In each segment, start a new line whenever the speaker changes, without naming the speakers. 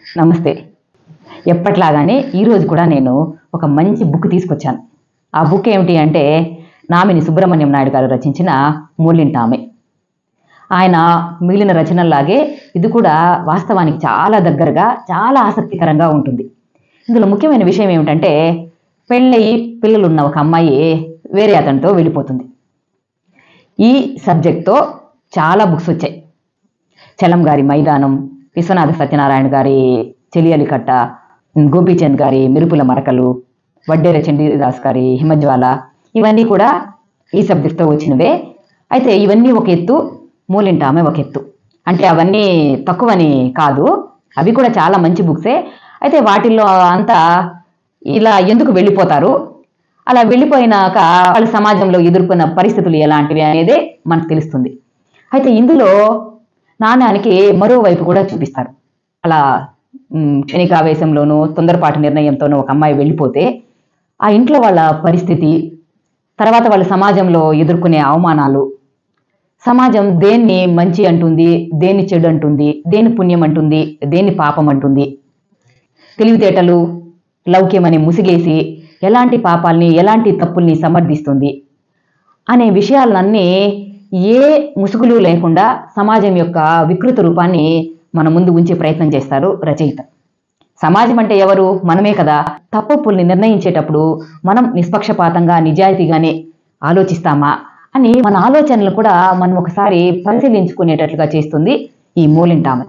నమస్తే ఎప్పట్లాగానే ఈరోజు కూడా నేను ఒక మంచి బుక్ తీసుకొచ్చాను ఆ బుక్ ఏమిటి అంటే నామిని సుబ్రహ్మణ్యం నాయుడు గారు రచించిన మూలింటామె ఆయన మిగిలిన రచనల్లాగే ఇది కూడా వాస్తవానికి చాలా దగ్గరగా చాలా ఆసక్తికరంగా ఉంటుంది ఇందులో ముఖ్యమైన విషయం ఏమిటంటే పెళ్ళయి పిల్లలున్న ఒక అమ్మాయి వేరే అతనితో వెళ్ళిపోతుంది ఈ సబ్జెక్ట్తో చాలా బుక్స్ వచ్చాయి చలం గారి మైదానం విశ్వనాథ సత్యనారాయణ గారి చెలియలి కట్ట గోపీచంద్ గారి మెరుపుల మరకలు వడ్డేర చండీదాస్ గారి హిమజ్వాల ఇవన్నీ కూడా ఈ సబ్జెక్ట్తో వచ్చినవే అయితే ఇవన్నీ ఒక ఎత్తు మూలింట ఆమె ఒక ఎత్తు అంటే అవన్నీ తక్కువని కాదు అవి కూడా చాలా మంచి బుక్సే అయితే వాటిల్లో అంతా ఇలా ఎందుకు వెళ్ళిపోతారు అలా వెళ్ళిపోయినాక వాళ్ళ సమాజంలో ఎదుర్కొన్న పరిస్థితులు ఎలాంటివి అనేది మనకు తెలుస్తుంది అయితే ఇందులో నాణ్యానికి మరోవైపు కూడా చూపిస్తారు అలా మ్, క్షణికావేశంలోనూ తొందరపాటు నిర్ణయంతోనూ ఒక అమ్మాయి వెళ్ళిపోతే ఆ ఇంట్లో వాళ్ళ పరిస్థితి తర్వాత వాళ్ళ సమాజంలో ఎదుర్కొనే అవమానాలు సమాజం దేన్ని మంచి అంటుంది దేన్ని చెడు అంటుంది దేన్ని పుణ్యం అంటుంది దేన్ని పాపం అంటుంది తెలివితేటలు లౌక్యమని ముసిగేసి ఎలాంటి పాపాల్ని ఎలాంటి తప్పుల్ని సమర్థిస్తుంది అనే విషయాలన్నీ ఏ ముసుగులు లేకుండా సమాజం యొక్క వికృత రూపాన్ని మన ముందు ఉంచే ప్రయత్నం చేస్తారు రచయిత సమాజం అంటే ఎవరు మనమే కదా తప్పుల్ని నిర్ణయించేటప్పుడు మనం నిష్పక్షపాతంగా నిజాయితీగానే ఆలోచిస్తామా అని మన ఆలోచనలు కూడా మనం ఒకసారి పరిశీలించుకునేటట్లుగా చేస్తుంది ఈ మూలింటామె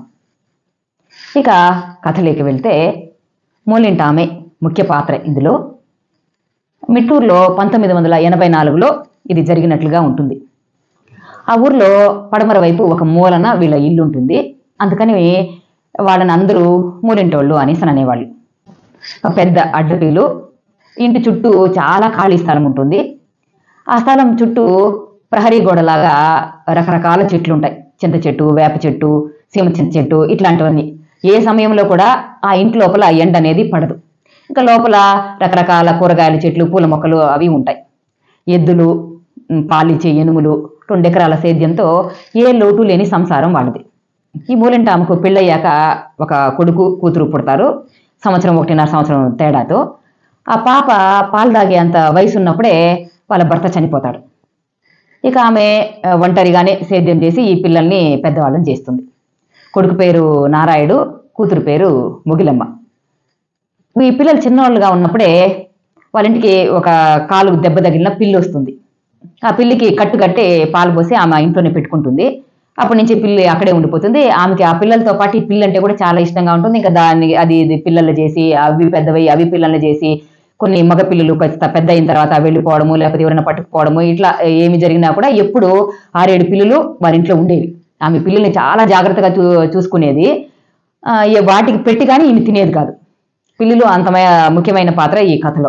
ఇక కథలోకి వెళ్తే మూలింటామె ముఖ్య పాత్ర ఇందులో మిట్టూరులో పంతొమ్మిది వందల ఎనభై నాలుగులో ఇది జరిగినట్లుగా ఉంటుంది ఆ ఊర్లో పడమర వైపు ఒక మూలన వీళ్ళ ఇల్లు ఉంటుంది అందుకని వాళ్ళని అందరూ మూలింటోళ్ళు అనేసి అనేవాళ్ళు ఒక పెద్ద అడ్డటీలు ఇంటి చుట్టూ చాలా ఖాళీ స్థలం ఉంటుంది ఆ స్థలం చుట్టూ ప్రహరీ గోడలాగా రకరకాల చెట్లు ఉంటాయి చింత చెట్టు వేప చెట్టు సీమ చింత చెట్టు ఇట్లాంటివన్నీ ఏ సమయంలో కూడా ఆ ఇంటి లోపల ఎండ అనేది పడదు ఇంకా లోపల రకరకాల కూరగాయల చెట్లు పూల మొక్కలు అవి ఉంటాయి ఎద్దులు ఉమ్, పాలిచ్చే ఎనుములు రెండు ఎకరాల సేద్యంతో ఏ లోటు లేని సంసారం వాళ్ళది ఈ మూలింట ఆమెకు పెళ్ళయ్యాక ఒక కొడుకు కూతురు పుడతారు సంవత్సరం ఒకటిన్నర సంవత్సరం తేడాతో ఆ పాప పాలు తాగే అంత వయసు ఉన్నప్పుడే వాళ్ళ భర్త చనిపోతాడు ఇక ఆమె ఆ, ఒంటరిగానే సేద్యం చేసి ఈ పిల్లల్ని పెద్దవాళ్ళని చేస్తుంది కొడుకు పేరు నారాయుడు కూతురు పేరు ముగిలమ్మ ఈ పిల్లలు చిన్నవాళ్ళుగా ఉన్నప్పుడే వాళ్ళ ఇంటికి ఒక కాలు దెబ్బ తగిలిన పిల్లి వస్తుంది ఆ పిల్లికి కట్టు కట్టి పాలు పోసి ఆమె ఇంట్లోనే పెట్టుకుంటుంది అప్పటి నుంచి పిల్లి అక్కడే ఉండిపోతుంది ఆమెకి ఆ పిల్లలతో పాటు ఈ పిల్లి అంటే కూడా చాలా ఇష్టంగా ఉంటుంది ఇంకా దాన్ని అది ఇది పిల్లలు చేసి అవి పెద్దవై అవి పిల్లలు చేసి కొన్ని మగ పిల్లలు కొంత పెద్ద అయిన తర్వాత వెళ్ళిపోవడము లేకపోతే ఎవరైనా పట్టుకుపోవడము ఇట్లా ఏమి జరిగినా కూడా ఎప్పుడు ఆరేడు పిల్లలు వారి ఇంట్లో ఉండేవి ఆమె పిల్లల్ని చాలా జాగ్రత్తగా చూ చూసుకునేది ఆ, ఏ వాటికి పెట్టి కానీ ఈమె తినేది కాదు పిల్లులు అంత ముఖ్యమైన పాత్ర ఈ కథలో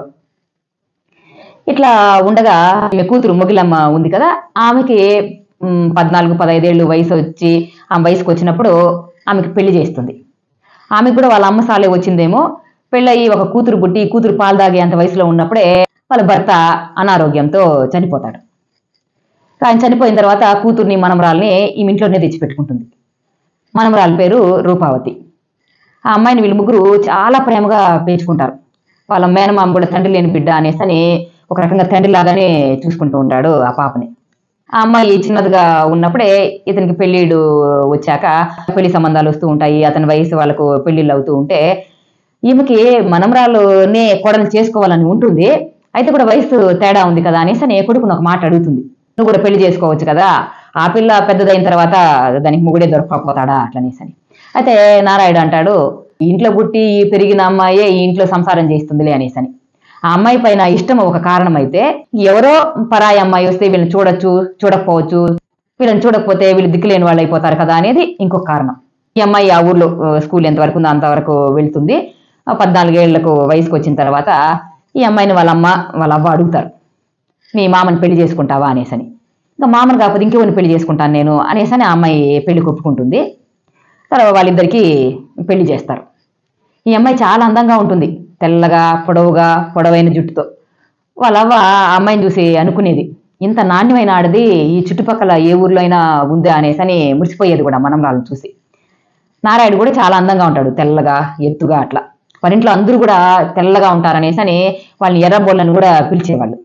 ఇట్లా ఉండగా ఈమె కూతురు మొగిలమ్మ ఉంది కదా ఆమెకి మ్, పద్నాలుగు పదైదేళ్ళు వయసు వచ్చి ఆ వయసుకు వచ్చినప్పుడు ఆమెకి పెళ్లి చేస్తుంది ఆమెకు కూడా వాళ్ళ అమ్మ సాలే వచ్చిందేమో పెళ్ళయి ఒక కూతురు పుట్టి ఈ కూతురు పాలు తాగే అంత వయసులో ఉన్నప్పుడే వాళ్ళ భర్త అనారోగ్యంతో చనిపోతాడు ఆయన చనిపోయిన తర్వాత కూతుర్ని మనమరాల్ని ఈ ఇంట్లోనే తెచ్చిపెట్టుకుంటుంది మనమరాల పేరు రూపావతి ఆ అమ్మాయిని వీళ్ళు ముగ్గురు చాలా ప్రేమగా పెంచుకుంటారు వాళ్ళ మేనమామ కూడా తండ్రి లేని బిడ్డ అనేసి అని ఒక రకంగా తండ్రి లాగానే చూసుకుంటూ ఉంటాడు ఆ పాపని ఆ అమ్మాయి చిన్నదిగా ఉన్నప్పుడే ఇతనికి పెళ్ళిళ్ళు వచ్చాక పెళ్లి సంబంధాలు వస్తూ ఉంటాయి అతని వయసు వాళ్ళకు పెళ్లిళ్ళు అవుతూ ఉంటే ఈమెకి మనమరాలునే కోడలు చేసుకోవాలని ఉంటుంది అయితే కూడా వయసు తేడా ఉంది కదా అనేసి అని కొడుకుని ఒక మాట అడుగుతుంది నువ్వు కూడా పెళ్లి చేసుకోవచ్చు కదా ఆ పిల్ల పెద్దదైన తర్వాత దానికి మొగుడే దొరకకపోతాడా అట్లనేసి అని అయితే నారాయణ అంటాడు "ఈ ఇంట్లో పుట్టి పెరిగిన అమ్మాయే ఈ ఇంట్లో సంసారం చేస్తుందిలే అనేసి అని ఆ అమ్మాయి పైన ఇష్టం ఒక కారణం అయితే ఎవరో పరాయి అమ్మాయి వస్తే వీళ్ళని చూడొచ్చు చూడకపోవచ్చు వీళ్ళని చూడకపోతే వీళ్ళు దిక్కులేని వాళ్ళు అయిపోతారు కదా అనేది ఇంకొక కారణం ఈ అమ్మాయి ఆ ఊర్లో ఆ, స్కూల్ ఎంతవరకు ఉందో అంతవరకు వెళ్తుంది ఆ పద్నాలుగేళ్లకు వయసుకు వచ్చిన తర్వాత ఈ అమ్మాయిని వాళ్ళ అమ్మ వాళ్ళ అవ్వ అడుగుతారు మీ మామని పెళ్లి చేసుకుంటావా అనేసని ఇంకా మామని కాకపోతే ఇంకెవరిని పెళ్లి చేసుకుంటాను నేను అనేసని ఆ అమ్మాయి పెళ్లి ఒప్పుకుంటుంది తర్వాత వాళ్ళిద్దరికి పెళ్లి చేస్తారు ఈ అమ్మాయి చాలా అందంగా ఉంటుంది తెల్లగా పొడవుగా పొడవైన జుట్టుతో వాళ్ళ అవ్వ ఆ అమ్మాయిని చూసి అనుకునేది ఇంత నాణ్యమైన ఆడది ఈ చుట్టుపక్కల ఏ ఊర్లో అయినా ఉందా అనేసి అని మురిసిపోయేది కూడా మనం వాళ్ళని చూసి నారాయణ కూడా చాలా అందంగా ఉంటాడు తెల్లగా ఎత్తుగా అట్లా వాళ్ళ ఇంట్లో అందరూ కూడా తెల్లగా ఉంటారనేసి అని వాళ్ళని ఎర్రబోళ్ళని కూడా పిలిచేవాళ్ళు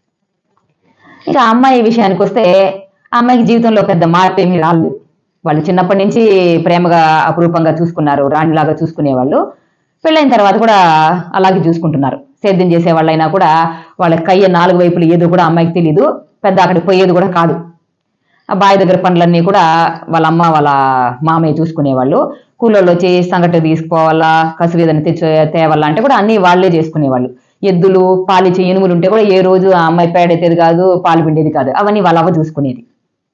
ఇక ఆ అమ్మాయి విషయానికి వస్తే ఆ అమ్మాయికి జీవితంలో పెద్ద మార్పు ఏమీ రాలేదు వాళ్ళు చిన్నప్పటి నుంచి ప్రేమగా అపురూపంగా చూసుకున్నారు రాణిలాగా చూసుకునేవాళ్ళు పెళ్ళైన తర్వాత కూడా అలాగే చూసుకుంటున్నారు సేద్యం చేసే వాళ్ళైనా కూడా వాళ్ళ కయ్య నాలుగు వైపులు ఏదో కూడా అమ్మాయికి తెలియదు పెద్ద అక్కడికి పోయేది కూడా కాదు ఆ బావి దగ్గర పనులన్నీ కూడా వాళ్ళ అమ్మ వాళ్ళ మామయ్య చూసుకునేవాళ్ళు కూలోళ్ళు వచ్చి సంగటి తీసుకుపోవాలా కసువేదని తెచ్చి తేవాలా అంటే కూడా అన్ని వాళ్ళే చేసుకునేవాళ్ళు ఎద్దులు పాలిచ్చే ఎనుములు ఉంటే కూడా ఏ రోజు ఆ అమ్మాయి పేడెత్తేది కాదు పాలు పిండేది కాదు అవన్నీ వాళ్ళ అవ్వ చూసుకునేది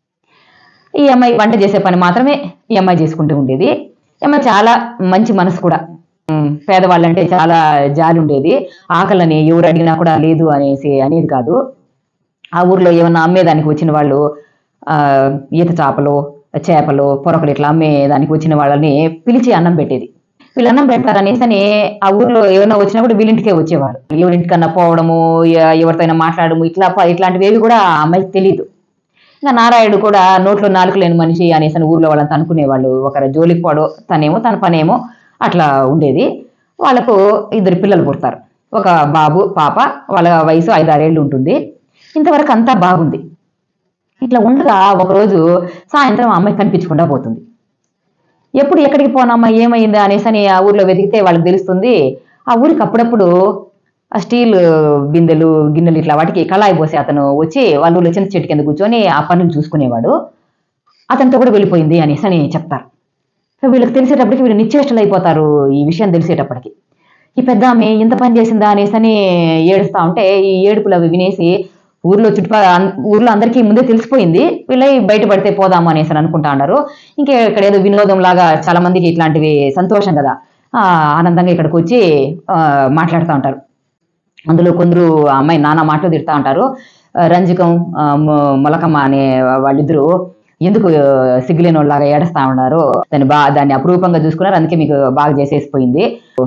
ఈ అమ్మాయి వంట చేసే పని మాత్రమే ఈ అమ్మాయి చేసుకుంటూ ఉండేది ఈ అమ్మాయి చాలా మంచి మనసు కూడా ఉమ్, పేదవాళ్ళంటే చాలా జాలి ఉండేది ఆకలని ఎవరు అడిగినా కూడా లేదు అనేసి అనేది కాదు ఆ ఊర్లో ఏమన్నా అమ్మేదానికి వచ్చిన వాళ్ళు ఆ, ఈత చేపలు చేపలు పొరకలు ఇట్లా అమ్మేదానికి వచ్చిన వాళ్ళని పిలిచి అన్నం పెట్టేది వీళ్ళు అన్నం పెడతారనేసి అని ఆ ఊర్లో ఏమైనా వచ్చినా కూడా వీళ్ళింటికే వచ్చేవారు ఎవరింటికన్నా పోవడము ఎ- ఎవరితోనైనా మాట్లాడము ఇట్లా ప- ఇట్లాంటివి ఏవి కూడా ఆ అమ్మాయికి తెలియదు ఇంకా నారాయణుడు కూడా నోట్లో నాలుగు లేని మనిషి అనేసి అని ఊర్లో వాళ్ళని అనుకునేవాళ్ళు ఒకరు జోలికి పోడు తనేమో తన పనేమో అట్లా ఉండేది వాళ్ళకు ఇద్దరు పిల్లలు పుడతారు ఒక బాబు పాప వాళ్ళ వయసు ఐదారేళ్ళు ఉంటుంది ఇంతవరకు అంతా బాగుంది ఇట్లా ఉండగా ఒకరోజు సాయంత్రం ఆ అమ్మాయి కనిపించకుండా పోతుంది ఎప్పుడు ఎక్కడికి పోనమ్మా ఏమైందా అనేసి అని ఆ ఊర్లో వెతికితే వాళ్ళకి తెలుస్తుంది ఆ ఊరికి అప్పుడప్పుడు ఆ స్టీల్ బిందెలు గిన్నెలు ఇట్లా వాటికి కళాయి పోసి అతను వచ్చి వాళ్ళ ఊళ్ళో చిన్న చెట్టు కింద కూర్చొని ఆ పనులు చూసుకునేవాడు అతనితో కూడా వెళ్ళిపోయింది అనేసి అని చెప్తారు సో వీళ్ళకి తెలిసేటప్పటికి వీళ్ళు నిశ్చేష్టలు అయిపోతారు ఈ విషయం తెలిసేటప్పటికి ఈ పెద్ద ఆమె ఇంత పని చేసిందా అనేసి అని ఏడుస్తా ఉంటే ఈ ఏడుపులు అవి వినేసి ఊర్లో చుట్టుపక్కల అన్- ఊర్లో అందరికీ ముందే తెలిసిపోయింది వీళ్ళై బయటపడితే పోదాము అనేసి అని అనుకుంటా ఉన్నారు ఇంకా ఇక్కడ ఏదో వినోదం లాగా చాలా మందికి ఇట్లాంటివి సంతోషం కదా ఆ, ఆనందంగా ఇక్కడికి వచ్చి ఆ, మాట్లాడుతూ ఉంటారు అందులో కొందరు ఆ అమ్మాయి నానా మాటలు తిడతా ఉంటారు ఆ, రంజకం ఆ, మొ- మొలకమ్మ అనే వాళ్ళిద్దరూ ఎందుకు ఆ, సిగ్గులేని వాళ్ళలాగా ఏడుస్తా ఉన్నారు దాన్ని బా దాన్ని అపురూపంగా చూసుకున్నారు అందుకే మీకు బాగా చేసేసిపోయింది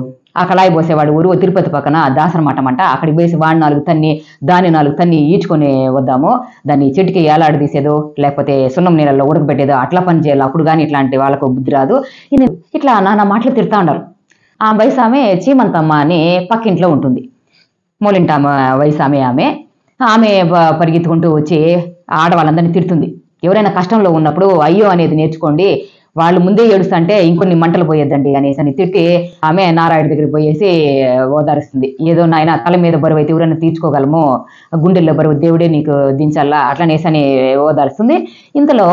ఆ కళాయి పోసేవాడు ఊరు తిరుపతి పక్కన దాసర మఠం అంట అక్కడికి పోసి వాడి నాలుగు తన్ని దాని నాలుగు తన్ని ఈడ్చుకొని వద్దాము దాన్ని చెట్టుకి ఏలాడ తీసేదో లేకపోతే సున్నం నీళ్ళలో ఉడకబెట్టేదో అట్లా పని చేయాలి అప్పుడు కానీ ఇట్లాంటి వాళ్ళకు బుద్ధి రాదు ఈయన ఇట్లా నానా మాటలు తిడతా ఉన్నారు ఆ వయసు ఆమె చీమంతమ్మ అని పక్కింట్లో ఉంటుంది మూలింట ఆమె వయసు ఆమె ఆమె ఆమె ప- పరిగెత్తుకుంటూ వచ్చి ఆడవాళ్ళందరినీ తిడుతుంది ఎవరైనా కష్టంలో ఉన్నప్పుడు అయ్యో అనేది నేర్చుకోండి వాళ్ళు ముందే ఏడుస్తుంటే ఇంకొన్ని మంటలు పోయేద్దండి అనేసి అని తిట్టి ఆమె నారాయణ దగ్గరికి పోయేసి ఓదారుస్తుంది ఏదో నాయన తల మీద బరువు అయితే ఎవరైనా తీర్చుకోగలము గుండెల్లో బరువు దేవుడే నీకు దించాలా అట్లనేసి అని ఓదారుస్తుంది ఇంతలో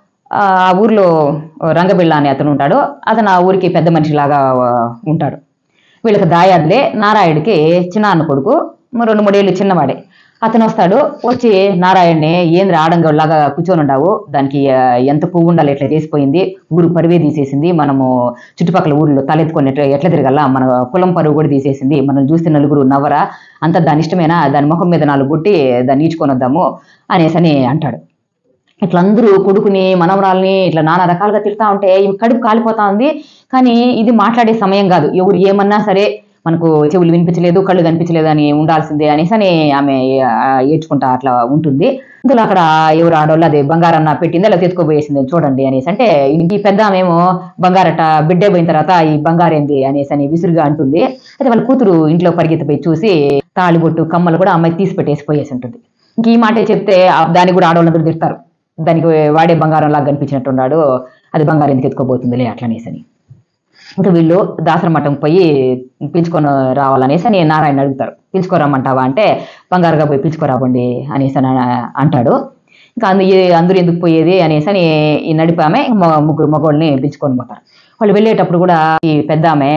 ఆ ఆ ఊర్లో రంగబిళ్ళ అనే అతను ఉంటాడు అతను ఆ ఊరికి పెద్ద మనిషిలాగా ఆ, ఉంటాడు వీళ్ళకి దాయాదులే నారాయణుడికి చిన్నాన్న కొడుకు రెండు మూడేళ్ళు చిన్నవాడే అతను వస్తాడు వచ్చి నారాయణ్ని ఏంద్ర ఆడంగలాగా కూర్చొని ఉండావు దానికి ఆ, ఎంత పువ్వు ఉండాలి ఎట్లా చేసిపోయింది ఊరు పరువే తీసేసింది మనము చుట్టుపక్కల ఊర్లో తలెత్తుకొని ఎట్లా ఎట్లా తిరగల మన కులం పరువు కూడా తీసేసింది మనం చూస్తే నలుగురు నవ్వరా అంత దాని ఇష్టమేనా దాని ముఖం మీద నాలుగు కొట్టి దాన్ని ఈడ్చుకొని వద్దాము అనేసి అని అంటాడు ఇట్లా అందరూ కొడుకుని మనవరాల్ని ఇట్లా నానా రకాలుగా తిడతా ఉంటే ఈమె కడుపు కాలిపోతా ఉంది కానీ ఇది మాట్లాడే సమయం కాదు ఎవరు ఏమన్నా సరే మనకు చెవులు వినిపించలేదు కళ్ళు కనిపించలేదు అని ఉండాల్సిందే అనేసి అని ఆమె ఆ, ఏడ్చుకుంటా అట్లా ఉంటుంది ఇందులో అక్కడ ఎవరు ఆడవాళ్ళు అదే బంగారన్న పెట్టింది అలా తెచ్చుకోబోయేసింది చూడండి అనేసి అంటే ఈ పెద్ద ఆమెమో బంగారట బిడ్డే పోయిన తర్వాత ఈ బంగారేంది అనేసి అని విసురుగా అంటుంది అయితే వాళ్ళ కూతురు ఇంట్లో పరిగెత్తిపోయి చూసి తాళిబొట్టు కమ్మలు కూడా అమ్మాయి తీసి పెట్టేసి పోయేసి ఉంటుంది ఇంక ఈ మాటే చెప్తే ఆ దానికి కూడా ఆడవాళ్ళందరూ తిడతారు దానికి వాడే బంగారం లాగా కనిపించినట్టున్నాడు అది బంగారం ఎందుకు ఎత్తుకోబోతుందిలే అట్లనేసని ఇంకా వీళ్ళు దాసర మఠం పోయి పిలుచుకొని రావాలనేసి అని నారాయణ అడుగుతారు పిలుచుకోరమ్మంటావా అంటే బంగారుగా పోయి పిలుచుకోరాబండి అనేసి అని అంటాడు ఇంకా అందు ఏ- అందరూ ఎందుకు పోయేది అనేసి అని ఈ నడిపి ఆమె మ- ముగ్గురు మగవాళ్ళని పిలుచుకొని పోతారు వాళ్ళు వెళ్ళేటప్పుడు కూడా ఈ పెద్ద ఆమె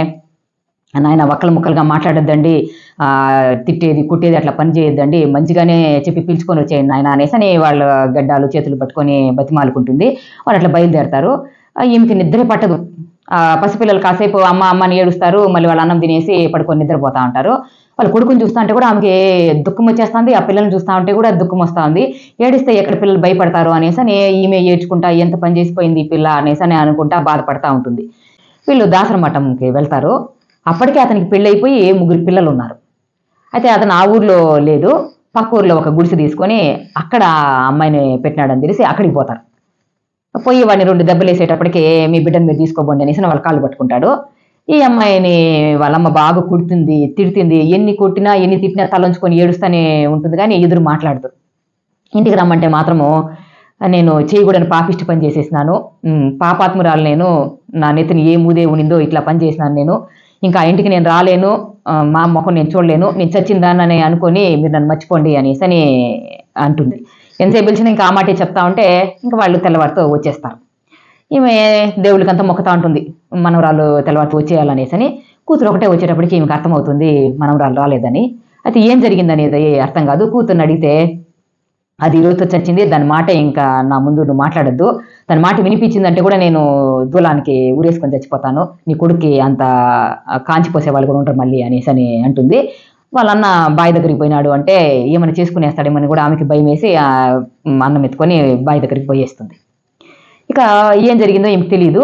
నాయన వక్కలు ముక్కలుగా మాట్లాడొద్దండి ఆ, తిట్టేది కుట్టేది అట్లా పని చేయొద్దండి మంచిగానే చెప్పి పిలుచుకొని వచ్చేయండి నాయన అనేసి అని వాళ్ళ గడ్డాలు చేతులు పట్టుకొని బతిమాలుకుంటుంది వాళ్ళు అట్లా బయలుదేరతారు ఆ, ఈమెకి నిద్ర పట్టదు ఆ పసిపిల్లలు కాసేపు అమ్మ అమ్మ అని ఏడుస్తారు మళ్ళీ వాళ్ళ అన్నం తినేసి పడుకొని నిద్రపోతా ఉంటారు వాళ్ళ కొడుకుని చూస్తా ఉంటే కూడా ఆమెకి దుఃఖం వచ్చేస్తుంది ఆ పిల్లల్ని చూస్తా ఉంటే కూడా దుఃఖం వస్తుంది ఏడిస్తే ఎక్కడ పిల్లలు భయపడతారు అనేసి అని ఈమె ఏడ్చుకుంటా ఎంత పని చేసిపోయింది ఈ పిల్ల అనేసి అని అనుకుంటా బాధపడతా ఉంటుంది వీళ్ళు దాసర మఠంకి వెళ్తారు అప్పటికే అతనికి పెళ్ళైపోయి ముగ్గురు పిల్లలు ఉన్నారు అయితే అతను ఆ ఊర్లో లేదు పక్క ఊర్లో ఒక గుడిసె తీసుకొని అక్కడ ఆ అమ్మాయిని పెట్టినాడని తెలిసి అక్కడికి పోతారు పోయి వాడిని రెండు దెబ్బలు వేసేటప్పటికి మీ బిడ్డను మీరు తీసుకోబోండి అనేసి వాళ్ళ కాళ్ళు పట్టుకుంటాడు ఈ అమ్మాయిని వాళ్ళమ్మ బాగా కుడుతుంది తిడుతుంది ఎన్ని కొట్టినా ఎన్ని తిట్టినా తలంచుకొని ఏడుస్తూనే ఉంటుంది కానీ ఎదురు మాట్లాడదు ఇంటికి రమ్మంటే మాత్రము నేను చేయకూడని పాపిష్టి పని చేసేసినాను ఉమ్, పాపాత్మురాలు నేను నా నెత్తిని ఏ మూదే ఉనిందో ఇట్లా పని చేసినాను నేను ఇంకా ఆ ఇంటికి నేను రాలేను ఆ, మా ముఖం నేను చూడలేను నేను చచ్చిందానని అనుకొని మీరు నన్ను మర్చిపోండి అనేసి అని అంటుంది ఎంతసేపు పిలిచినా ఇంకా ఆ మాటే చెప్తా ఉంటే ఇంకా వాళ్ళు తెల్లవారితో వచ్చేస్తారు ఈమె దేవుడికంతా మొక్కుతా ఉంటుంది మనవరాలు తెల్లవారితో వచ్చేయాలనేసి అని కూతురు ఒకటే వచ్చేటప్పటికి ఈమెకు అర్థమవుతుంది మనవరాలు రాలేదని అయితే ఏం జరిగిందనేది అర్థం కాదు కూతుర్ని అడిగితే అది ఈరోజుతో చచ్చింది దాని మాట ఇంకా నా ముందు నువ్వు మాట్లాడద్దు దాని మాట వినిపించిందంటే కూడా నేను దూలానికి ఊరేసుకొని చచ్చిపోతాను నీ కొడుక్కి అంత ఆ, కాంచిపోసే వాళ్ళు కూడా ఉంటారు మళ్ళీ అనేసి అని అంటుంది వాళ్ళ అన్న బావి దగ్గరికి పోయినాడు అంటే ఏమైనా చేసుకునేస్తాడేమని కూడా ఆమెకి భయం వేసి ఆ, అన్నం ఎత్తుకొని బావి దగ్గరికి పోయేస్తుంది ఇక ఏం జరిగిందో ఏమికి తెలియదు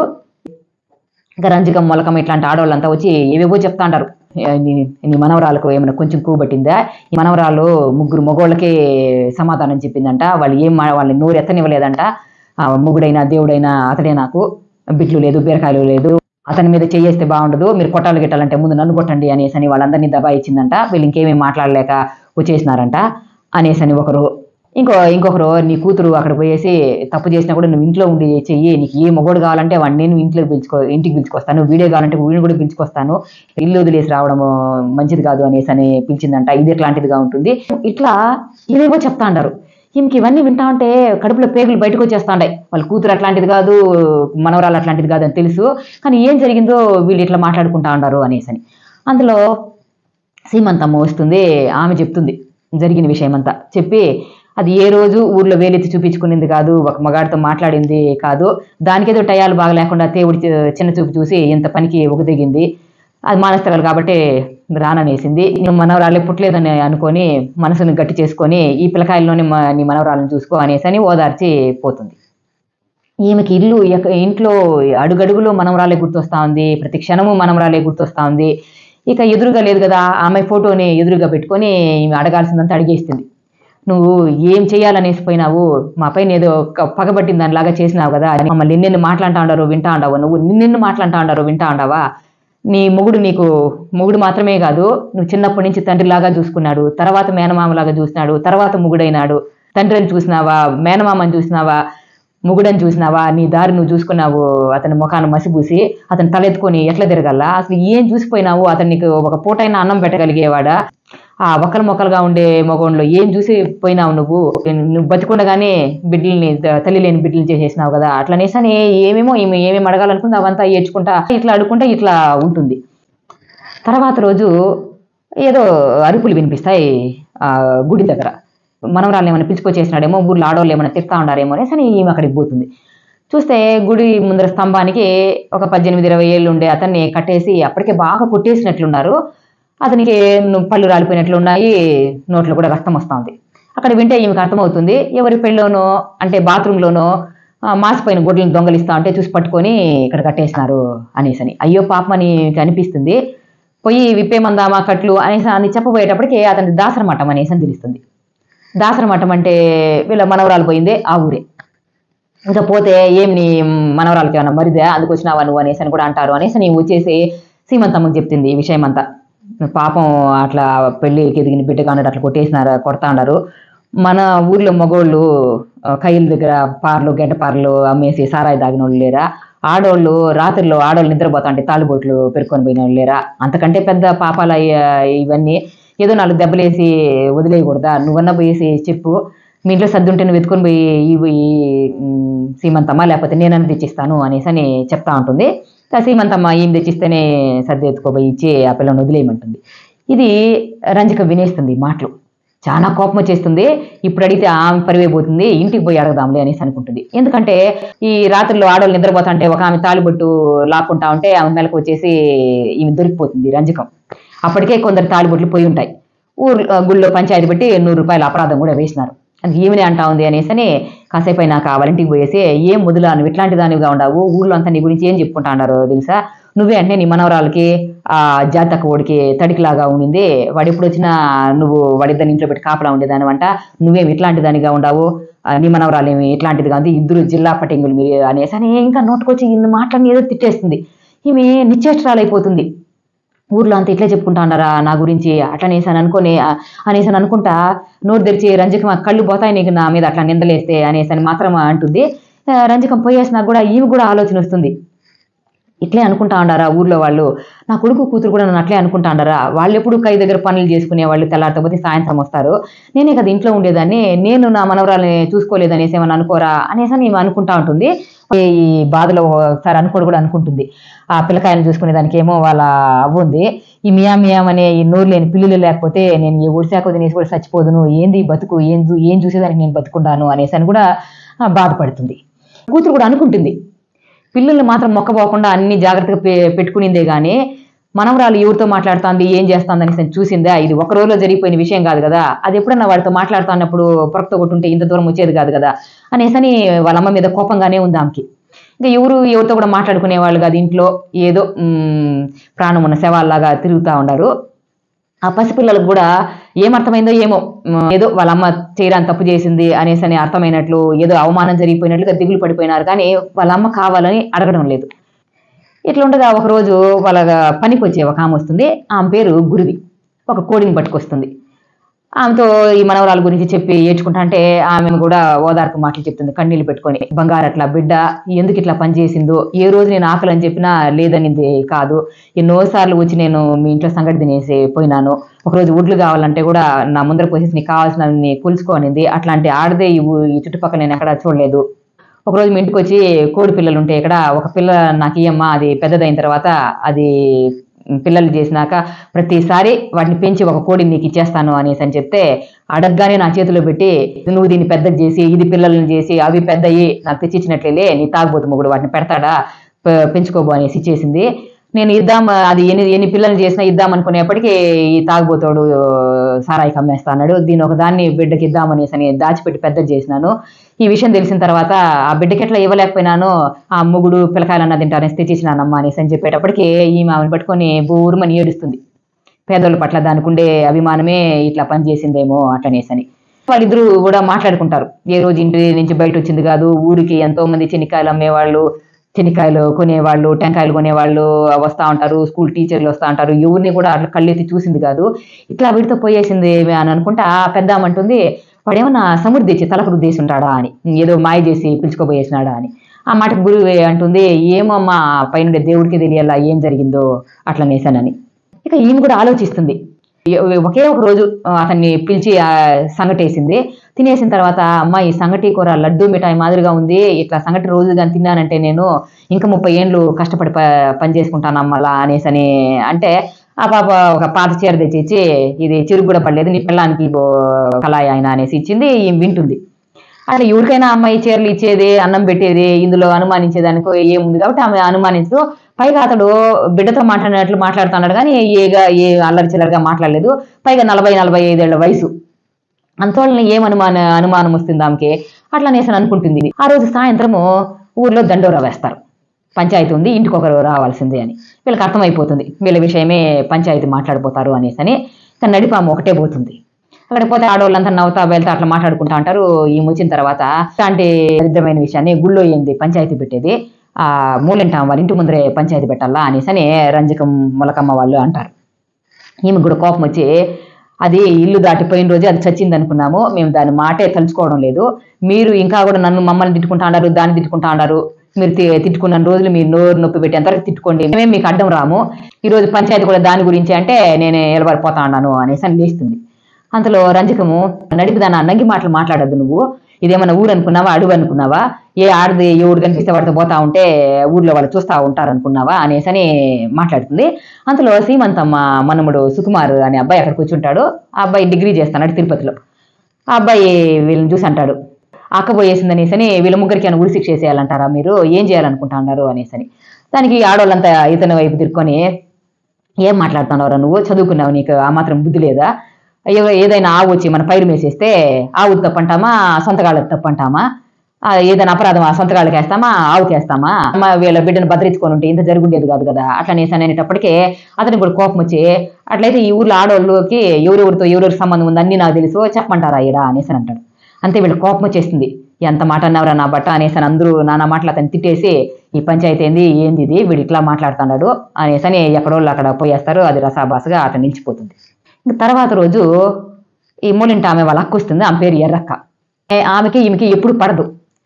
ఇంకా రంజకం మొలకం ఇట్లాంటి ఆడవాళ్ళంతా వచ్చి ఏవేవో చెప్తా అంటారు ఏ, నీ నీ మనవరాలకు ఏమైనా కొంచెం కూబట్టిందా ఈ మనవరాలు ముగ్గురు మగోళ్ళకే సమాధానం చెప్పిందంట వాళ్ళు ఏం మా- వాళ్ళని నోరు ఎత్తనివ్వలేదంట ఆ, మొగుడైనా దేవుడైనా అతడే నాకు బిడ్లు లేదు బీరకాయలు లేదు అతని మీద చేయేస్తే బాగుండదు మీరు కొట్టాలు గిట్టాలంటే ముందు నన్ను కొట్టండి అనేసి అని వాళ్ళందరినీ దబాయించిందంట వీళ్ళు ఇంకేమీ మాట్లాడలేక వచ్చేసినారంట అనేసి అని ఒకరు ఇంకో ఇంకొకరు నీ కూతురు అక్కడ పోయేసి తప్పు చేసినా కూడా నువ్వు ఇంట్లో ఉండి చెయ్యి నీకు ఏ మొగోడు కావాలంటే వాడిని నేను ఇంట్లో పిలుచుకో ఇంటికి పిలుచుకొస్తాను వీడియో కావాలంటే వీడిని కూడా పిలుచుకొస్తాను ఇల్లు వదిలేసి రావడం మంచిది కాదు అనేసి అని పిలిచిందంట ఇది ఎట్లాంటిదిగా ఉంటుంది ఇట్లా ఇవేవో చెప్తా అంటారు ఈమెకి ఇవన్నీ వింటా ఉంటే కడుపులో పేగులు బయటకు వచ్చేస్తా ఉంటాయి వాళ్ళ కూతురు అట్లాంటిది కాదు మనవరాలు అట్లాంటిది కాదు అని తెలుసు కానీ ఏం జరిగిందో వీళ్ళు ఇట్లా మాట్లాడుకుంటా ఉన్నారు అనేసి అని అందులో సీమంతమ్మ వస్తుంది ఆమె చెప్తుంది జరిగిన విషయం అంతా చెప్పి అది ఏ రోజు ఊర్లో వేలెత్తి చూపించుకునింది కాదు ఒక మగాడితో మాట్లాడింది కాదు దానికేదో టయాలు బాగా లేకుండా దేవుడి చి- చిన్న చూపు చూసి ఇంత పనికి ఒకదిగింది అది మానస్తరాలు కాబట్టి రాననేసింది నేను మనవరాలే పుట్టలేదని అనుకొని మనసుని గట్టి చేసుకొని ఈ పిల్లకాయల్లోనే మా నీ మనవరాలను చూసుకో అనేసి అని ఓదార్చి పోతుంది ఈమెకి ఇల్లు ఎక్క- ఇంట్లో అడుగడుగులో మనవరాలే గుర్తొస్తా ఉంది ప్రతి క్షణము మనవరాలే గుర్తొస్తా ఉంది ఇక ఎదురుగా లేదు కదా ఆమె ఫోటోని ఎదురుగా పెట్టుకొని ఈమె అడగాల్సిందంతా అడిగేస్తుంది నువ్వు ఏం చేయాలనేసి పోయినావు మా పైన ఏదో ఒక పగబట్టిన దానిలాగా చేసినావు కదా అని మమ్మల్ని నిన్నెన్ని మాట్లాడుతూ ఉండారు వింటా ఉండావు నువ్వు నిన్ను మాట్లాడుతూ ఉండారు వింటా ఉండావా నీ మొగుడు నీకు మొగుడు మాత్రమే కాదు నువ్వు చిన్నప్పటి నుంచి తండ్రిలాగా చూసుకున్నాడు తర్వాత మేనమామలాగా చూసినాడు తర్వాత మొగుడైనాడు తండ్రిని చూసినావా మేనమామని చూసినావా మొగుడని చూసినావా నీ దారి నువ్వు చూసుకున్నావు అతని ముఖాన్ని మసిపూసి అతను తలెత్తుకొని ఎట్లా తిరగల్లా అసలు ఏం చూసిపోయినావు అతను నీకు ఒక పూటైనా అన్నం పెట్టగలిగేవాడా ఆ ఒక్కల మొక్కలుగా ఉండే మగోన్లో ఏం చూసి పోయినావు నువ్వు నువ్వు బతికుండగానే బిడ్డల్ని త- తల్లి లేని బిడ్డలు చేసేసినావు కదా అట్లనేసని ఏమేమో ఈమె ఏమేమి అడగాలనుకుంది అవంతా ఏడ్చుకుంటా ఇట్లా అడుకుంటా ఇట్లా ఉంటుంది తర్వాత రోజు ఏదో అరుపులు వినిపిస్తాయి ఆ గుడి దగ్గర మనవరాలు ఏమైనా పిలుచుకొచ్చేసినాడేమో ఊర్లో ఆడవాళ్ళు ఏమైనా తిడతా ఉండారేమో అనేసి అని ఈమె అక్కడికి పోతుంది చూస్తే గుడి ముందర స్తంభానికి ఒక పద్దెనిమిది ఇరవై ఏళ్ళు ఉండే అతన్ని కట్టేసి అప్పటికే బాగా కొట్టేసినట్లున్నారు అతనికి ను- పళ్ళు రాలిపోయినట్లు ఉన్నాయి నోట్లో కూడా రక్తం వస్తూ ఉంది అక్కడ వింటే ఈమెకు అర్థమవుతుంది ఎవరి పెళ్ళోనో అంటే బాత్రూంలోనో ఆ, మాసిపోయిన గుడ్లను దొంగలిస్తా ఉంటే చూసి పట్టుకొని ఇక్కడ కట్టేసినారు అనేసి అని అయ్యో పాపం అని ఈమెకి అనిపిస్తుంది పోయి విప్పేమందామా కట్లు అనేసి అని చెప్పబోయేటప్పటికి అతని దాసర మఠం అనేసి అని తెలుస్తుంది దాసర మఠం అంటే వీళ్ళ మనవరాలు పోయిందే ఆ ఊరే ఇంకా పోతే ఏం నీ మనవరాలకి ఏమన్నా మరిదే అందుకు వచ్చినావా నువ్వు అనేసి అని కూడా అంటారు అనేసి నేను వచ్చేసి సీమంతమ్మకి చెప్తుంది ఈ విషయం అంతా పాపం అట్లా పెళ్ళికి ఎదిగిన బిడ్డ కానట్టు అట్లా కొట్టేసినారు కొడతా ఉన్నారు మన ఊర్లో మగోళ్ళు ఆ, కైల దగ్గర పార్లు గడ్డ పార్లు అమ్మేసి సారాయి తాగిన వాళ్ళు లేరా ఆడోళ్ళు రాత్రిలో ఆడోళ్ళు నిద్రపోతా అంటే తాళిబొట్లు పెరుకొని పోయిన వాళ్ళు లేరా అంతకంటే పెద్ద పాపాలు అయ్యా ఇవన్నీ ఏదో నాలుగు దెబ్బలేసి వదిలేయకూడదా నువ్వన్నా పోయేసి చెప్పు మీ ఇంట్లో సర్దుంటే నువ్వు ఎత్తుకొని పోయి ఈ ఈ, ఉమ్, సీమంతమ్మ లేకపోతే నేనన్నా తెచ్చిస్తాను అనేసి అని చెప్తా ఉంటుంది ఆ సీమంతమ్మ ఏం తెచ్చిస్తేనే సర్ది ఎత్తుకోబోయి ఇచ్చి ఆ పిల్లని వదిలేయమంటుంది ఇది రంజిక వినేస్తుంది ఈ మాటలు చాలా కోపం వచ్చేస్తుంది ఇప్పుడు అడిగితే ఆమె పరివైపోతుంది ఇంటికి పోయి అడగదాంలే అనేసి అనుకుంటుంది ఎందుకంటే ఈ రాత్రిలో ఆడవాళ్ళు నిద్రపోతా ఉంటే ఒక ఆమె తాళిబొట్టు లాక్కుంటా ఉంటే ఆమె మెలకు వచ్చేసి ఈమె దొరికిపోతుంది రంజకం అప్పటికే కొందరు తాళిబొట్లు పోయి ఉంటాయి ఊరు గుళ్ళో పంచాయతీ పెట్టి నూరు రూపాయల అపరాధం కూడా వేసినారు అది ఏమిని అంటా ఉంది అనేసి అని కాసేపు అయినాక వాళ్ళ ఇంటికి పోయేసి ఏం ముదులా నువ్వు ఇట్లాంటి దానివిగా ఉండవు ఊర్లో అంతా నీ గురించి ఏం చెప్పుకుంటా అన్నారు తెలుసా నువ్వే అంటే నీ మనవరాలకి ఆ జాతక ఓడికి తడికిలాగా ఉండింది వాడు ఎప్పుడు వచ్చినా నువ్వు వాడిద్దరిని ఇంట్లో పెట్టి కాపలా ఉండేదాని అంట నువ్వేం ఇట్లాంటి దానిగా ఉండవు ఆ, నీ మనవరాలు ఏమి ఇట్లాంటిది కాదు ఇద్దరు జిల్లా పటింగులు మీరు అనేసి అని ఇంకా నోటుకొచ్చి ఇన్ని మాటలని ఏదో తిట్టేస్తుంది ఈమె నిశ్చేష్టాలైపోతుంది ఊర్లో అంతా ఇట్లే చెప్పుకుంటా ఉన్నారా నా గురించి అట్లనేసి అని అనుకొని ఆ, అనేసి అని అనుకుంటా నోరు తెరిచి రంజకం కళ్ళు పోతాయి నీకు నా మీద అట్లా నిందలేస్తే అనేసి అని మాత్రం అంటుంది ఆ, రంజకం పోయేసినా కూడా ఈమె కూడా ఆలోచన వస్తుంది ఇట్లే అనుకుంటా ఉండారా ఊర్లో వాళ్ళు నా కొడుకు కూతురు కూడా నన్ను అట్లే అనుకుంటా ఉండారా వాళ్ళు ఎప్పుడు కై దగ్గర పనులు చేసుకునే వాళ్ళు తెల్లారితో సాయంత్రం వస్తారు నేనే కదా ఇంట్లో ఉండేదాన్ని నేను నా మనవరాల్ని చూసుకోలేదనేసి ఏమన్నా అనుకోరా అనేసి అని ఈమె అనుకుంటా ఉంటుంది ఈ బాధలో ఒకసారి అనుకోడు కూడా అనుకుంటుంది ఆ పిల్లకాయలను చూసుకునే దానికి ఏమో వాళ్ళ అవ్వ ఉంది ఈ మియా మియాం అనే ఈ నోరు లేని పిల్లులు లేకపోతే నేను ఏ ఒడిశాక తినేసి కూడా చచ్చిపోదును ఏంది ఈ బతుకు ఏం చూ- ఏం చూసేదానికి నేను బతుకుంటాను అనేసి అని కూడా ఆ, బాధపడుతుంది కూతురు కూడా అనుకుంటుంది పిల్లల్ని మాత్రం మొక్కపోకుండా అన్ని జాగ్రత్తగా పె- పెట్టుకునిందే కానీ మనవరాలు ఎవరితో మాట్లాడుతుంది ఏం చేస్తుంది అనేసి చూసిందా ఇది ఒక రోజులో జరిగిపోయిన విషయం కాదు కదా అది ఎప్పుడన్నా వాడితో మాట్లాడుతా అన్నప్పుడు పొరక్తో కొట్టుంటే ఇంత దూరం వచ్చేది కాదు కదా అనేసని వాళ్ళ అమ్మ మీద కోపంగానే ఉంది ఆమెకి ఇంకా ఎవరు ఎవరితో కూడా మాట్లాడుకునే వాళ్ళు కాదు ఇంట్లో ఏదో మ్, ప్రాణం ఉన్న శవాల్లాగా తిరుగుతూ ఉన్నారు ఆ పసిపిల్లలకు కూడా ఏమర్థమైందో ఏమో మ్, ఏదో వాళ్ళ అమ్మ చేయరాని తప్పు చేసింది అనేసి అని అర్థమైనట్లు ఏదో అవమానం జరిగిపోయినట్లుగా దిగులు పడిపోయినారు కానీ వాళ్ళ అమ్మ కావాలని అడగడం లేదు ఇట్లా ఉండగా ఒకరోజు వాళ్ళ పనికి వచ్చే ఒక ఆమె వస్తుంది ఆమె పేరు గురువి ఒక కోడిని పట్టుకొస్తుంది ఆమెతో ఈ మనవరాల గురించి చెప్పి ఏడ్చుకుంటా అంటే ఆమె కూడా ఓదార్పు మాటలు చెప్తుంది కన్నీళ్ళు పెట్టుకొని బంగారు అట్లా బిడ్డ ఎందుకు ఇట్లా పని చేసిందో ఏ రోజు నేను ఆకలి అని చెప్పినా లేదనింది కాదు ఎన్నోసార్లు వచ్చి నేను మీ ఇంట్లో సంగటి తినేసి పోయినాను ఒకరోజు ఉడ్లు కావాలంటే కూడా నా ముందర పోసేసి నీకు కావాల్సినవి కూల్చుకోనింది అట్లాంటి ఆడదే ఈ ఊ- ఈ చుట్టుపక్కల నేను ఎక్కడా చూడలేదు ఒకరోజు మీ ఇంటికి వచ్చి కోడి పిల్లలు ఉంటే ఇక్కడ ఒక పిల్ల నాకు ఇయ్యమ్మా అది పెద్దదైన తర్వాత అది పిల్లలు చేసినాక ప్రతిసారి వాటిని పెంచి ఒక కోడిని నీకు ఇచ్చేస్తాను అనేసి అని చెప్తే అడగగానే నా చేతిలో పెట్టి నువ్వు దీన్ని పెద్దది చేసి ఇది పిల్లల్ని చేసి అవి పెద్దయి నాకు తెచ్చిచ్చినట్లే నీ తాగుబోతు మొగుడు వాటిని పెడతాడా పె- పెంచుకోబో అనేసి ఇచ్చేసింది నేను ఇద్దాం అది ఎన్ని ఎన్ని పిల్లలు చేసినా ఇద్దాం అనుకునేప్పటికీ ఈ తాగుబోతోడు సారాయి కమ్మేస్తా అన్నాడు దీని ఒక దాన్ని బిడ్డకి ఇద్దామనేసి అని దాచిపెట్టి పెద్దది చేసినాను ఈ విషయం తెలిసిన తర్వాత ఆ బిడ్డకి ఎట్లా ఇవ్వలేకపోయినాను ఆ మొగుడు పిల్లకాయలు అన్న తింటారనేసి తెచ్చిచ్చినానమ్మా అనేసి అని చెప్పేటప్పటికి ఈమె ఆమెను పట్టుకొని బూరుమని ఏడుస్తుంది పేదోళ్ళ పట్ల దానికి ఉండే అభిమానమే ఇట్లా పనిచేసిందేమో అట్లనేసని వాళ్ళిద్దరూ కూడా మాట్లాడుకుంటారు ఏ రోజు ఇంటి నుంచి బయట వచ్చింది కాదు ఊరికి ఎంతో మంది చెనిక్కాయలు అమ్మేవాళ్ళు చెనిక్కాయలు కొనేవాళ్ళు టెంకాయలు కొనేవాళ్ళు వస్తూ ఉంటారు స్కూల్ టీచర్లు వస్తూ ఉంటారు ఎవరిని కూడా అట్లా కళ్ళెత్తి చూసింది కాదు ఇట్లా వీటితో పోయేసింది ఏమి అని అనుకుంటా ఆ పెద్ద ఆమె అంటుంది వాడేమన్నా సముద్ర తెచ్చి తలకు రుద్దేసి ఉంటాడా అని ఏదో మాయ చేసి పిలుచుకోపోయేసినాడా అని ఆ మాట గురువు అంటుంది ఏమమ్మా పైన దేవుడికి తెలియాలా ఏం జరిగిందో అట్లా నేసానని ఇక ఈమె కూడా ఆలోచిస్తుంది ఏ- ఒకే ఒక రోజు ఆ, అతన్ని పిలిచి ఆ, సంగటేసింది తినేసిన తర్వాత అమ్మ ఈ సంగటి కూర లడ్డు మిఠాయి మాదిరిగా ఉంది ఇట్లా సంగటి రోజు కానీ తిన్నానంటే నేను ఇంకా ముప్పై ఏండ్లు కష్టపడి ప పని చేసుకుంటాను అమ్మలా అనేసి అని అంటే ఆ పాప ఒక పాత చీర తెచ్చిచ్చి ఇది చిరుగు కూడా పడలేదు నీ పిల్లానికి కళాయి ఆయన అనేసి ఇచ్చింది ఈమె వింటుంది అసలు ఎవరికైనా అమ్మాయి చీరలు ఇచ్చేది అన్నం పెట్టేది ఇందులో అనుమానించేదానికో ఏముంది కాబట్టి ఆమె అనుమానించదు పైగా అతడు బిడ్డతో మాట్లాడినట్లు మాట్లాడుతున్నాడు కానీ ఏగా ఏ అల్లరి చిల్లరగా మాట్లాడలేదు పైగా నలభై నలభై ఐదేళ్ల వయసు అంతోళ్ళని ఏం అనుమాన అనుమానం వస్తుంది ఆమెకి అట్లా నేసని అనుకుంటుంది ఆ రోజు సాయంత్రము ఊర్లో దండోరా వేస్తారు పంచాయతీ ఉంది ఇంటికి ఒకరు రావాల్సిందే అని వీళ్ళకి అర్థమైపోతుంది వీళ్ళ విషయమే పంచాయతీ మాట్లాడిపోతారు అనేసి అని ఇక నడిపాము ఒకటే పోతుంది అక్కడ పోతే ఆడవాళ్ళంతా నవ్వుతా వెళ్తా అట్లా మాట్లాడుకుంటా అంటారు ఈ వచ్చిన తర్వాత ఇలాంటి దరిద్రమైన విషయాన్ని గుళ్ళో ఏంది పంచాయతీ పెట్టేది ఆ మూలంటాం వాళ్ళ ఇంటి ముందరే పంచాయతీ పెట్టాలా అనేసి అని రంజకం మొలకమ్మ వాళ్ళు అంటారు ఈమె కూడా కోపం వచ్చి అది ఇల్లు దాటిపోయిన రోజే అది చచ్చింది అనుకున్నాము మేము దాని మాటే తలుచుకోవడం లేదు మీరు ఇంకా కూడా నన్ను మమ్మల్ని తిట్టుకుంటా అన్నారు దాన్ని తిట్టుకుంటా అన్నారు మీరు తి- తిట్టుకున్న రోజులు మీరు నోరు నొప్పి పెట్టి ఎంతవరకు తిట్టుకోండి మేము మీకు అడ్డం రాము ఈ రోజు పంచాయతీ కూడా దాని గురించి అంటే నేను ఎలబడిపోతా అన్నాను అనేసి అని లేస్తుంది అంతలో రంజకము నడిపిదాన నంగి మాటలు మాట్లాడద్దు నువ్వు ఇదేమన్నా ఊరు అనుకున్నావా అడుగు అనుకున్నావా ఏ ఆడది ఎవడు కనిపిస్తే వాడితో పోతా ఉంటే ఊర్లో వాళ్ళు చూస్తా ఉంటారు అనుకున్నావా అనేసి అని మాట్లాడుతుంది అంతలో సీమంతమ్మ మనముడు సుకుమార్ అనే అబ్బాయి అక్కడ కూర్చుంటాడు ఆ అబ్బాయి డిగ్రీ చేస్తున్నాడు తిరుపతిలో ఆ అబ్బాయి వీళ్ళని చూసి అంటాడు అక్క పోయేసింది అనేసి అని వీళ్ళ ముగ్గురికి ఏమైనా ఉరి శిక్ష వేసేయాలంటారా మీరు ఏం చేయాలనుకుంటున్నారు అనేసి అని దానికి ఆడవాళ్ళంతా ఇతని వైపు తిరుక్కొని ఏం మాట్లాడుతున్నావురా నువ్వు చదువుకున్నావు నీకు ఆ మాత్రం బుద్ధి లేదా అయ్యో ఏదైనా ఆవు వచ్చి మన పైరు మేసేస్తే ఆవు తప్పంటామా సొంతగాళ్ళకి తప్పంటామా ఆ, ఏదైనా అపరాధం ఆ సొంతగాళ్ళకి వేస్తామా ఆవుకి వేస్తామా అమ్మ వీళ్ళ బిడ్డను భద్రించుకొని ఉంటే ఇంత జరుగుండేది కాదు కదా అట్లా నేసాను అనేటప్పటికే అతనికి కూడా కోపం వచ్చి అట్లయితే ఈ ఊర్లో ఆడవాళ్ళకి ఎవరెవరితో ఎవరెవరి సంబంధం ఉంది అన్ని నాకు తెలుసు చెప్పమంటారా ఈడ అనేసి అని అంటాడు అంతే వీళ్ళ కోపం వచ్చేస్తుంది ఎంత మాట అన్నవరా నా బట్ట అనేసి అని అందరూ నానా మాటలు అతను తిట్టేసి ఈ పంచాయతీ ఏంది ఏంది ఇది వీడు ఇట్లా మాట్లాడుతున్నాడు అనేసి అని ఎక్కడోళ్ళు అక్కడ పోయేస్తారు అది రసాబాసగా అతను నిలిచిపోతుంది ఇంక తర్వాత రోజు ఈ మూలింట ఆమె వాళ్ళ అక్క వస్తుంది ఆమె పేరు ఎర్రక్క ఏ- ఆమెకి ఈమెకి ఎప్పుడు పడదు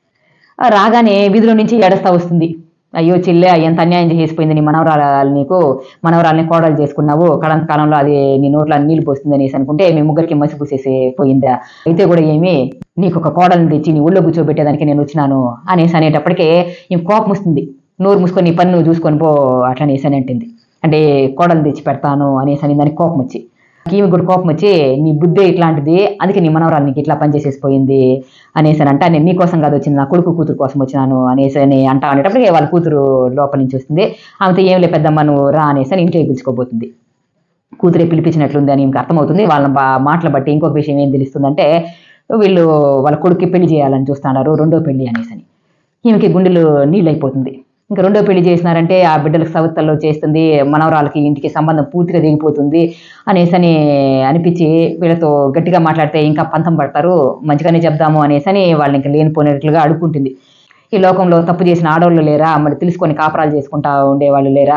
ఆ రాగానే వీధిలో నుంచి ఏడుస్తా వస్తుంది అయ్యో చెల్లె ఎంత అన్యాయం చేసిపోయింది నీ మనవరాలు నీకు మనవరాల్ని కోడలు చేసుకున్నావు కడంత కాలంలో అది నీ నోట్లో నీళ్ళు పోస్తుంది అనేసి అనుకుంటే మీ ముగ్గురికి మసి పూసేసి పోయిందా అయితే కూడా ఏమి నీకు ఒక కోడల్ని తెచ్చి నీ ఊళ్ళో కూర్చోబెట్టేదానికి నేను వచ్చినాను అనేసి అనేటప్పటికే ఈ కోపం వస్తుంది నోరు మూసుకొని నీ పని నువ్వు చూసుకొని పో అట్లా అనేసి అని అంటుంది అంటే కోడలు తెచ్చి పెడతాను అనేసి అని దానికి కోపం వచ్చి ఈమె కూడా కోపం వచ్చి నీ బుద్ధే ఇట్లాంటిది అందుకే నీ మనవరాలు నీకు ఇట్లా పనిచేసేసిపోయింది అనేసి అని అంట నేను నీ కోసం కాదు వచ్చింది నా కొడుకు కూతురు కోసం వచ్చినాను అనేసి అని అంటా అనేటప్పటికి వాళ్ళ కూతురు లోపల నుంచి వస్తుంది ఆమెతో ఏం లే పెద్దమ్మ నువ్వు రా అనేసి అని ఇంటికి పిలుచుకోబోతుంది కూతురే పిలిపించినట్లుంది అని ఈమెకి అర్థమవుతుంది వాళ్ళ బా- మాటలు బట్టి ఇంకొక విషయం ఏం తెలుస్తుందంటే వీళ్ళు వాళ్ళ కొడుక్కి పెళ్లి చేయాలని చూస్తున్నారు రెండో పెళ్లి అనేసి అని ఈమెకి గుండెలు నీళ్ళు అయిపోతుంది ఇంకా రెండో పెళ్లి చేసినారంటే ఆ బిడ్డలకు సవత్తల్లో చేస్తుంది మనవరాలకి ఇంటికి సంబంధం పూర్తిగా దిగిపోతుంది అనేసి అని అనిపించి వీళ్ళతో గట్టిగా మాట్లాడితే ఇంకా పంతం పడతారు మంచిగానే చెప్దాము అనేసి అని వాళ్ళని ఇంకా లేనిపోయినట్లుగా అడుక్కుంటుంది ఈ లోకంలో తప్పు చేసిన ఆడవాళ్ళు లేరా మరి తెలుసుకొని కాపురాలు చేసుకుంటా ఉండేవాళ్ళు లేరా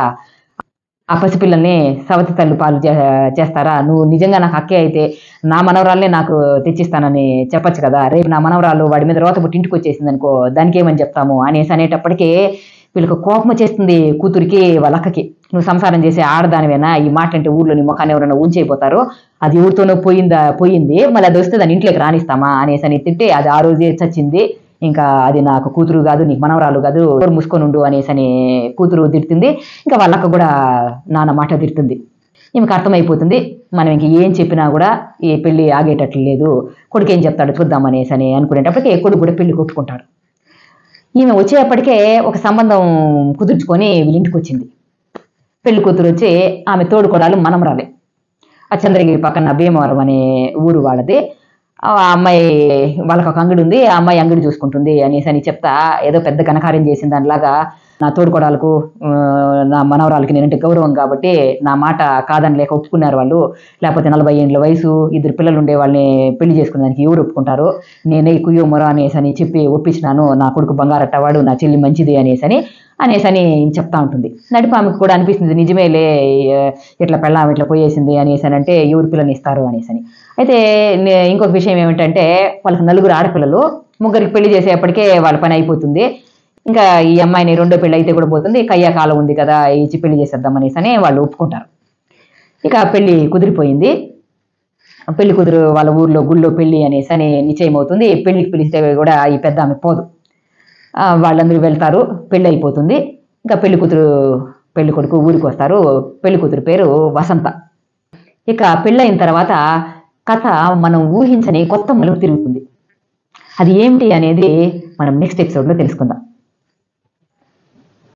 ఆ పసిపిల్లల్ని సవతి తల్లి పాలు చే- చేస్తారా నువ్వు నిజంగా నాకు అక్కే అయితే నా మనవరాల్ని నాకు తెచ్చిస్తానని చెప్పొచ్చు కదా రేపు నా మనవరాలు వాడి మీద రోత పుట్టి ఇంటికి వచ్చేసింది అనుకో దానికి ఏమని చెప్తాము అనేసి అనేటప్పటికీ వీళ్ళకి కోపం వచ్చేస్తుంది కూతురికి వాళ్ళ అక్కకి నువ్వు సంసారం చేసే ఆడదానివేనా ఈ మాట అంటే ఊర్లో నీ ముఖాన్ని ఎవరైనా ఉంచైపోతారు అది ఎవరితోనో పోయిందా పోయింది మళ్ళీ అది వస్తే దాని ఇంట్లోకి రానిస్తామా అనేసి అని తిట్టి అది ఆ రోజే చచ్చింది ఇంకా అది నాకు కూతురు కాదు నీకు మనవరాలు కాదు నోరు మూసుకొని ఉండు అనేసి అని కూతురు తిడుతుంది ఇంకా వాళ్ళక్క కూడా నాన్న మాట తిడుతుంది ఈమెకు అర్థమైపోతుంది మనం ఇంక ఏం చెప్పినా కూడా ఈ పెళ్లి ఆగేటట్లు లేదు కొడుకు ఏం చెప్తాడు చూద్దాం అనేసి అని అనుకునేటప్పటికే కొడుకు కూడా పెళ్లి కొట్టుకుంటాడు ఈమె వచ్చేటప్పటికే ఒక సంబంధం కుదుర్చుకొని వీళ్ళ ఇంటికి వచ్చింది పెళ్లి కూతురు వచ్చి ఆమె తోడుకోడాలు మనమరాలే ఆ చంద్రగిరి పక్కన భీమవరం అనే ఊరు వాళ్ళది ఆ అమ్మాయి వాళ్ళకి ఒక అంగడి ఉంది ఆ అమ్మాయి అంగడి చూసుకుంటుంది అనేసి అని చెప్తా ఏదో పెద్ద ఘనకార్యం చేసిన దానిలాగా నా తోడుకోడాలకు ఆ, నా మనవరాలకి నేనంటే గౌరవం కాబట్టి నా మాట కాదని లేక ఒప్పుకున్నారు వాళ్ళు లేకపోతే నలభై ఏళ్ళ వయసు ఇద్దరు పిల్లలు ఉండే వాళ్ళని పెళ్లి చేసుకునే దానికి ఎవరు ఒప్పుకుంటారు నేనే కుయ్యో మొర అనేసి అని చెప్పి ఒప్పించినాను నా కొడుకు బంగారట్టవాడు నా చెల్లి మంచిది అనేసి అని అనేసి అని చెప్తా ఉంటుంది నడిపి ఆమెకు కూడా అనిపిస్తుంది నిజమేలే ఏ, ఇట్లా పెళ్ళాం ఇట్లా పోయేసింది అనేసి అని అంటే ఎవరు పిల్లని ఇస్తారు అనేసి అని అయితే నే- ఇంకొక విషయం ఏమిటంటే వాళ్ళకి నలుగురు ఆడపిల్లలు ముగ్గురికి పెళ్లి చేసేప్పటికే వాళ్ళ పని అయిపోతుంది ఇంకా ఈ అమ్మాయిని రెండో పెళ్లి అయితే కూడా పోతుంది కయ్యా కాలం ఉంది కదా ఇచ్చి పెళ్లి చేసేద్దాం అనేసి అని వాళ్ళు ఒప్పుకుంటారు ఇక పెళ్లి కుదిరిపోయింది పెళ్లి కుదురు వాళ్ళ ఊర్లో గుళ్ళో పెళ్లి అనేసి అని నిశ్చయం అవుతుంది పెళ్లికి పిలిస్తే కూడా ఈ పెద్ద ఆమె పోదు ఆ, వాళ్ళందరూ వెళ్తారు పెళ్లి అయిపోతుంది ఇంకా పెళ్లి కూతురు పెళ్లి కొడుకు ఊరికి వస్తారు పెళ్లి కూతురు పేరు వసంత ఇక పెళ్ళైన తర్వాత కథ మనం ఊహించని కొత్త మలుపు తిరుగుతుంది అది ఏమిటి అనేది మనం నెక్స్ట్ ఎపిసోడ్లో తెలుసుకుందాం